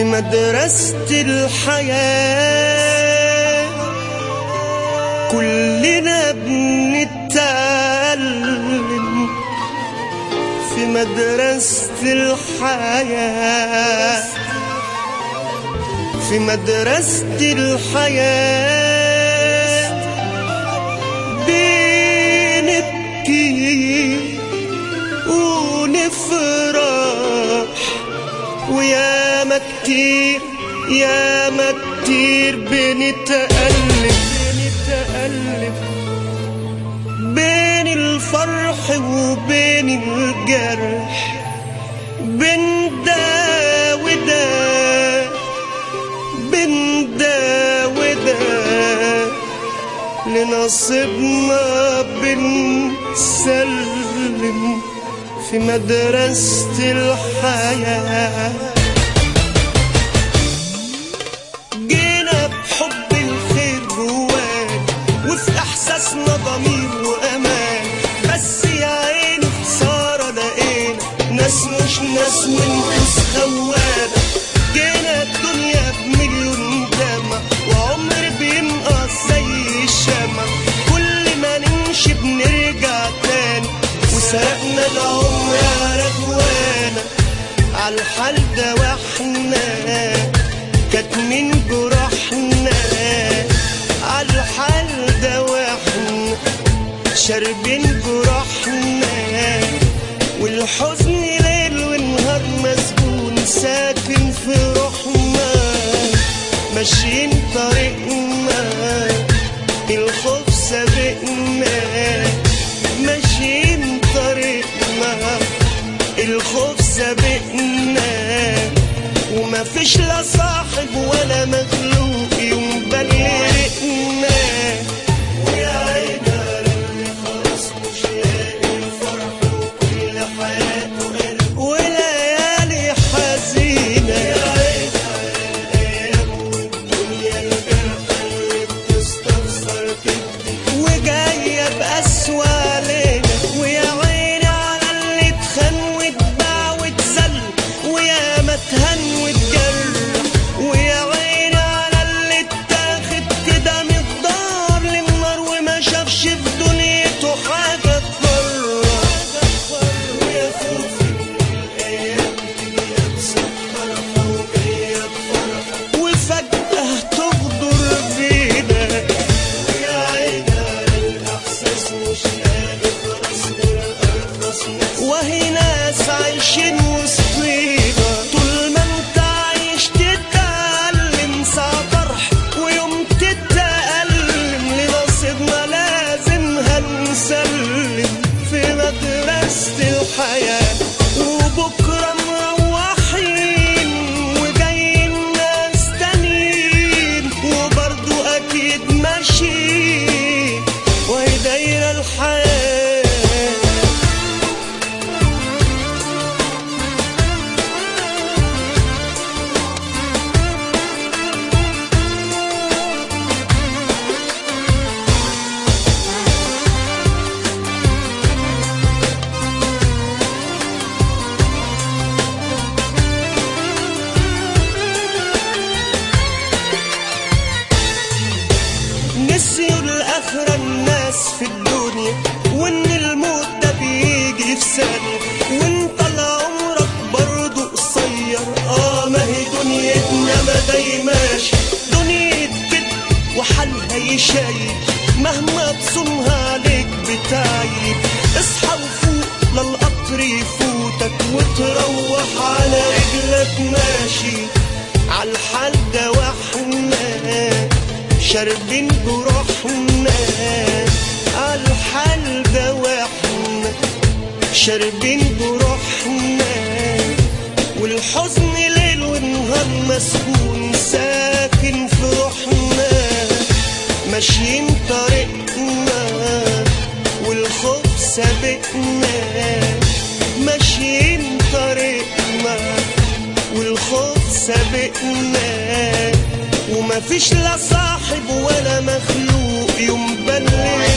في مدرسة الحياة كلنا بنتعلم في مدرسة الحياة في مدرسة الحياة بنبكي ونفرح وياما كتير ياما كتير بنتألف بنتألف بين الفرح وبين الجرح بين ده وده بين ده وده لنصيبنا بنسلم في مدرسة الحياة جينا بحب الخير جوانا وفي احساسنا ضمير وامان بس يا عيني خساره لقينا ناس مش ناس ونفوس خوانه جينا الدنيا بمليون دمع وعمر بينقص زي الشمع كل ما نمشي بنرجع تاني وسرقنا العمر يا رجوانا عالحال ده واحنا كاتمين جروحنا عالحال ده واحنا شاربين جروحنا والحزن ليل ونهار مسجون ساكن في روحنا ماشيين طريقنا الخوف سابقنا ماشيين طريقنا الخوف سابقنا وما فيش لا صاحب ولا مخلوق يوم بلغنا ويا عينا اللي خلاص مش لاقي الفرح وكل حياته قلب وليالي حزينة يا عينا الايام والدنيا الجرح اللي بتستخسر تدي وجاية بأسوأ علينا ويا عيني على اللي اتخان واتباع واتذل ويا ما اتهان واتجرح ويا عيني على اللي اتاخد كده من الدار للنار وما شافش في دنيته حاجة تفرح ويا خوفي من الأيام دي مسكرة وجاية بفرح وفجأة تغدر بينا يا عينا الإحساس مش لاقي خلاص غير أرخص ناس وهي ناس عايشين وسطينا طول ما انت عايش تتألم ساعة فرح ويوم تتألم لنصيبنا لازم هنسلم في مدرسة الحياة وبكرة مروحين وجايين ناس تانيين وبرضو أكيد ماشيين وهي دايرة الحياة نسيوا الآخرة الناس في الدنيا وإن الموت ده بيجي في ثانية وإنت لعمرك برضه قصير آه ما هي دنيتنا ما دايماش دنيا كده وحالها يشايب مهما تصومها عليك بتعيب اصحى وفوق للقطر يفوتك وتروح على رجلك ماشي عالحال ده واحنا شاربين جروحنا عالحال ده واحنا شاربين جروحنا والحزن ليل ونهار مسكون ساكن في روحنا ماشيين طريقنا والخوف سابقنا ماشيين طريقنا والخوف سابقنا وما فيش لا صاحب ولا مخلوق يوم بلغ